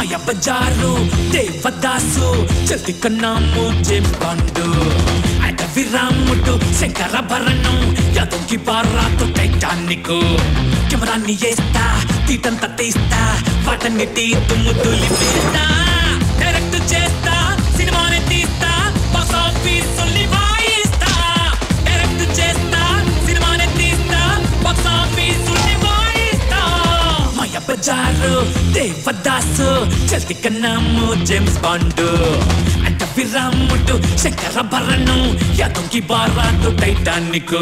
మాయ బజారు దేవదాసు చల్తి కన్నాము జేంపాండు అడవి రాముడు శంకరభరణం యాదవ్కి పారాతో టైటానిక్ కెమెరాన్ని వేస్తా తీటంతా తీస్తా వాటన్నిటి తుమ్ము తులిపేస్తా డైరెక్ట్ చేస్తా సినిమాని తీస్తా బాక్స్ ఆఫీస్ వాయిస్తా డైరెక్ట్ చేస్తా సినిమాని తీస్తా బాక్స్ ఆఫీస్ వాయిస్తా మాయ బజారు దేవదాసు చల్తి కన్నాము జేమ్స్ బాండ్ అడవి రాముడు శంకరభరణం యాదవ్కి బారాతో టైటానిక్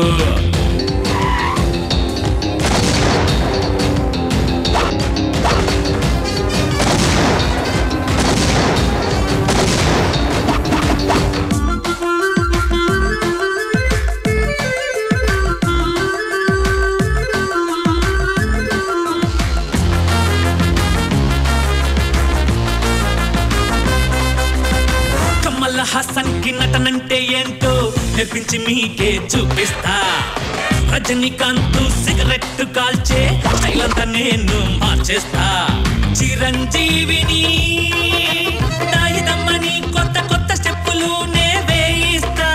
కమల్ హాసన్ కి నటనంటే ఏంటో నేర్పించి మీకే చూపిస్తా రజనీకాంత్ సిగరెట్ కాల్చే స్టైల్ అంతా నేను మార్చేస్తా చిరంజీవిని దాయిదమ్మని కొత్త కొత్త స్టెప్పులు నే వేయిస్తా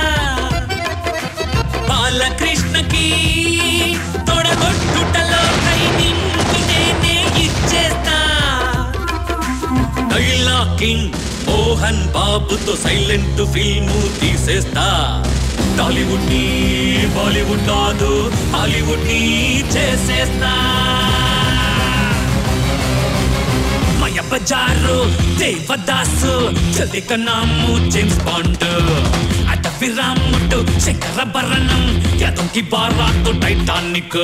బాలకృష్ణకి తొడగొట్టుటలో ట్రైనింగ్ నేనే ఇచ్చేస్తా డైలాకింగ్ మోహన్ బాబుతో సైలెంట్ ఫిల్మ్ తీసేస్తా టాలీవుడ్ ని బాలీవుడ్ కాదు హాలీవుడ్ ని చేసేస్తా మయ బజారు దేవదాసు చల్ది కన్నాము జేమ్స్ బాండ్ అటవి రాముడు శంకరభరణం యాదవ్కి బారాతో టైటానిక్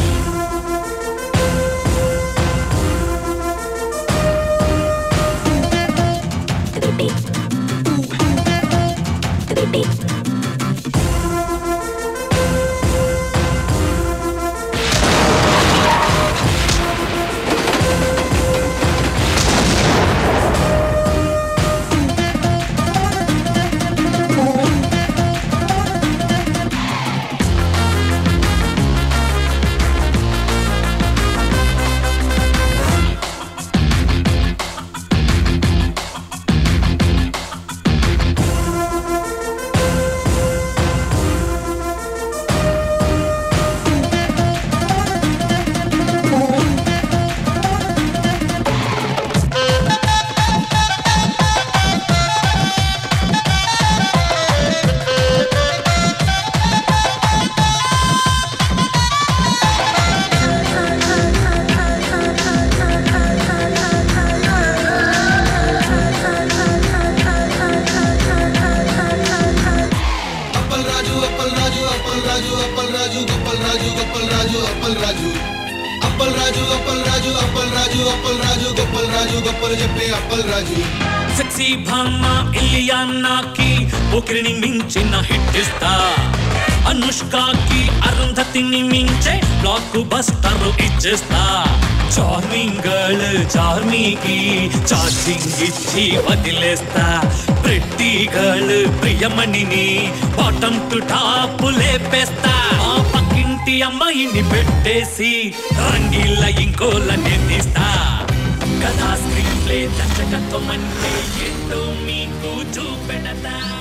అప్పల్ రాజు అప్పల్ రాజు అప్పల్ రాజు అప్పల్ రాజు గొప్పల్ రాజు గొప్పల్ రాజు అప్పల్ రాజు అప్పల్ రాజు అప్పల్ రాజు అప్పల్ రాజు అప్పల్ రాజు గొప్పల్ రాజు గొప్పలు చెప్పే అప్పల్ రాజు సెక్సీ భామ ఇలియానాకి ఒకరిని మించిన హిట్ ఇస్తా అనుష్కకి అరుంధతిని మించే బ్లాక్ బస్టర్ ఇచ్చేస్తా చార్మింగ్ గర్ల్ చార్మీకి చార్జింగ్ ఇచ్చి వదిలేస్తా ప్రెట్టి గర్ల్ ప్రియమణిని బాటమ్ టు టాప్ లేపేస్తా ఆ పక్కింటి అమ్మాయిని పెట్టేసి రంగీల ఇంకోల నిర్దిస్తా కథా స్క్రీన్ ప్లే దర్శకత్వం అంటే ఏంటో మీకు చూపెడతా